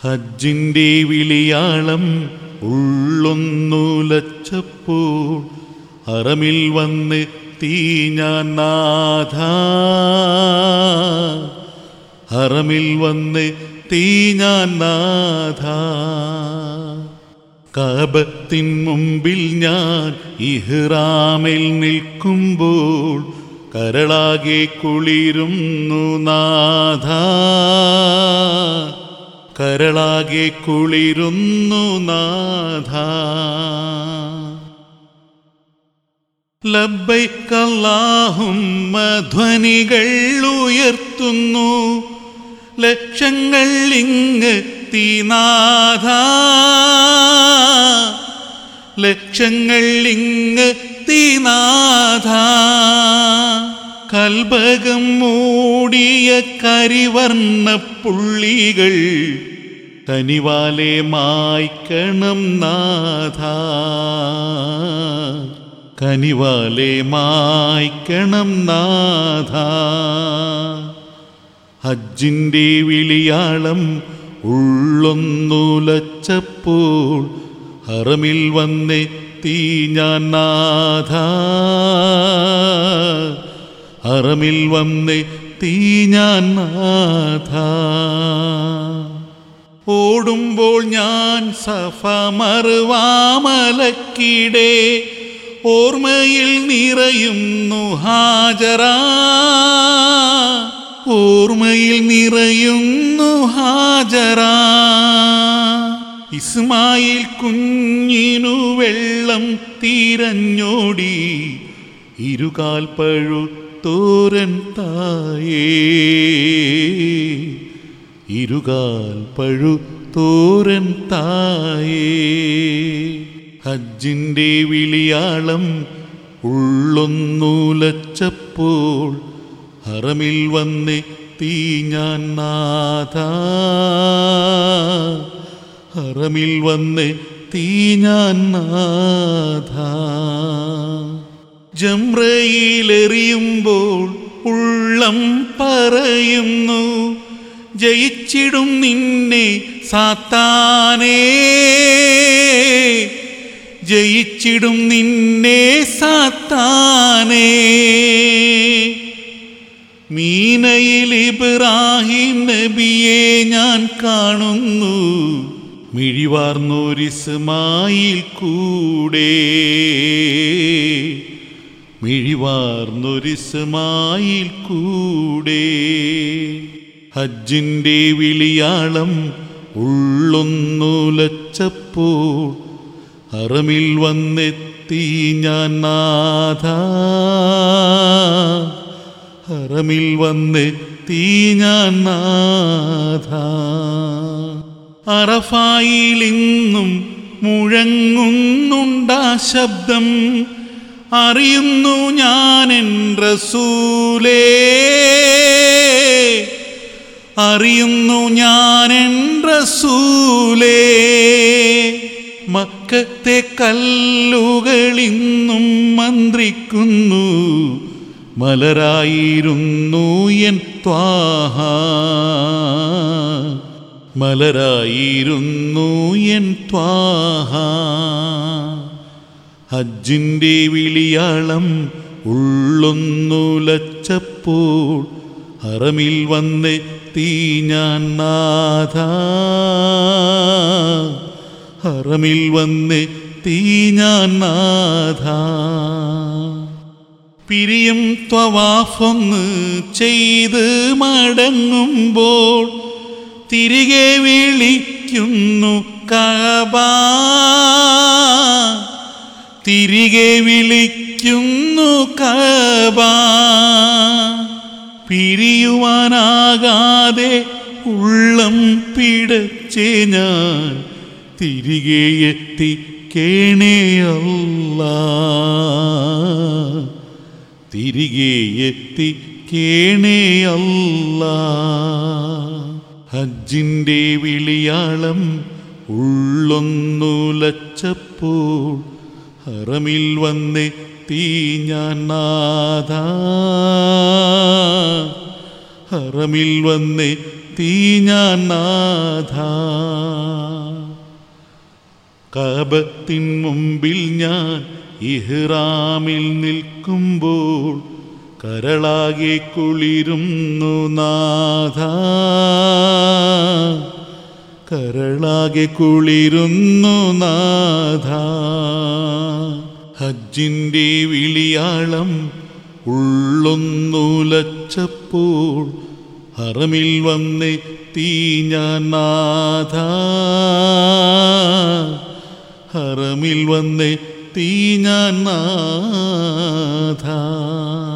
ഹജ്ജിൻ്റെ വിളിയാളം ഉള്ളൊന്നുലച്ചപ്പോൾ അറമിൽ വന്ന് തീ ഞാൻ നാഥ അറമിൽ വന്ന് തീ ഞാൻ നാഥ കാബത്തിൻ മുമ്പിൽ ഞാൻ ഇഹ്റാമിൽ നിൽക്കുമ്പോൾ കരളാകെ കുളിരുന്നു നാഥ കരളാകെ കുളിരുന്നു നാഥ ലബ്ബൈക്കല്ലാഹുമ്മ ധ്വനികൾ ഉയർത്തുന്നു ലക്ഷങ്ങൾ ഇങ്ങ് തീനാഥ ലക്ഷങ്ങൾ ഇങ്ങ് തീനാഥ കൽബകം മൂടിയ കരിവർണ്ണ പുള്ളികൾ കനിവാലെ മായ്ക്കണം നാഥ കനിവാലെ മായ്ക്കണം നാഥ ഹജ്ജിൻ്റെ വിളിയാളം ഉള്ളൊന്നുലച്ചപ്പോൾ ഹറമിൽ വന്ന് തീ ഞാൻ നാഥ ഹറമിൽ വന്ന് തീ ഞാൻ നാഥ ഓടുമ്പോൾ ഞാൻ സഫ മറുവാമലക്കിടെ ഓർമ്മയിൽ നിറയുന്നു ഹാജറ ഓർമ്മയിൽ നിറയുന്നു ഹാജറ ഇസ്മായിൽ കുഞ്ഞിനു വെള്ളം തീരഞ്ഞോടി ഇരുകാൽ പഴു തോരൻ തായേ ഇരുകാൽ പഴു തോരൻ തായേ ഹജ്ജിൻ്റെ വിളിയാളം ഉള്ളൊന്നുലച്ചപ്പോൾ ഹറമിൽ വന്ന് തീ ഞാൻ നാഥ ഹറമിൽ വന്ന് തീ ഞാൻ നാഥ ജംറയിലെറിയുമ്പോൾ ഉള്ളം പറയുന്നു ജയിച്ചിടും നിന്നെ സാത്താനേ ജയിച്ചിടും നിന്നെ സാത്താനേ മീനയിൽ ഇബ്രാഹിം നബിയെ ഞാൻ കാണുന്നു മിഴിവാർന്നൊരിസ്മായിൽ കൂടെ മിഴിവാർന്നൊരിസ്മായിൽ കൂടെ ഹജ്ജിൻ്റെ വിളിയാളം ഉള്ളൊന്നുലച്ചപ്പോൾ അറമിൽ വന്നെത്തി ഞാൻ നാഥ ഹറമിൽ വന്നെത്തി ഞാൻ നാഥ അറഫായിൽ ഇന്നും മുഴങ്ങുന്നുണ്ടാ ശബ്ദം അറിയുന്നു ഞാൻ എൻ റസൂലേ അറിയുന്നു ഞാൻ എൻ റസൂലേ മക്കത്തെ കല്ലുകളിന്നും മന്ത്രിക്കുന്നു മലരായിരുന്നു എൻ ത്വാഹ മലരായിരുന്നു എൻ ത്വാഹ ഹജ്ജിൻ്റെ വിളിയാളം ഉള്ളൊന്നുലച്ചപ്പോൾ ഹറമിൽ വന്ന് തീ ഞാൻ നാഥ ഹറമിൽ വന്ന് തീ ഞാൻ നാഥ പിരിയും ത്വവാഫൊന്ന് ചെയ്ത് മടങ്ങുമ്പോൾ തിരികെ വിളിക്കുന്നു കബ തിരികെ വിളിക്കുന്നു കബ പിരിയുവാനാകാതെ ഉള്ളം പിടച്ചേ ഞാൻ തിരികെ എത്തി കേണേയല്ല തിരികെ എത്തി കേണേയല്ല ഹജ്ജിൻ്റെ വിളിയാളം ഉള്ളൊന്നുലച്ചപ്പോൾ ഹറമിൽ വന്ന് തീ ഞാൻ നാഥ ഹറമിൽ വന്ന് വന്നെത്തി ഞാൻ നാഥ കബത്തിൻ മുമ്പിൽ ഞാൻ ഇഹ്റാമിൽ നിൽക്കുമ്പോൾ കരളാകെ കുളിരുന്നു നാഥ കരളാകെ കുളിരുന്നു നാഥ ഹജ്ജിൻ്റെ വിളിയാളം ഉള്ളൊന്നുലച്ചപ്പോൾ ഹറമിൽ വന്നെത്തി ഞാൻ നാഥ ഹറമിൽ വന്നെത്തി ഞാൻ നാഥ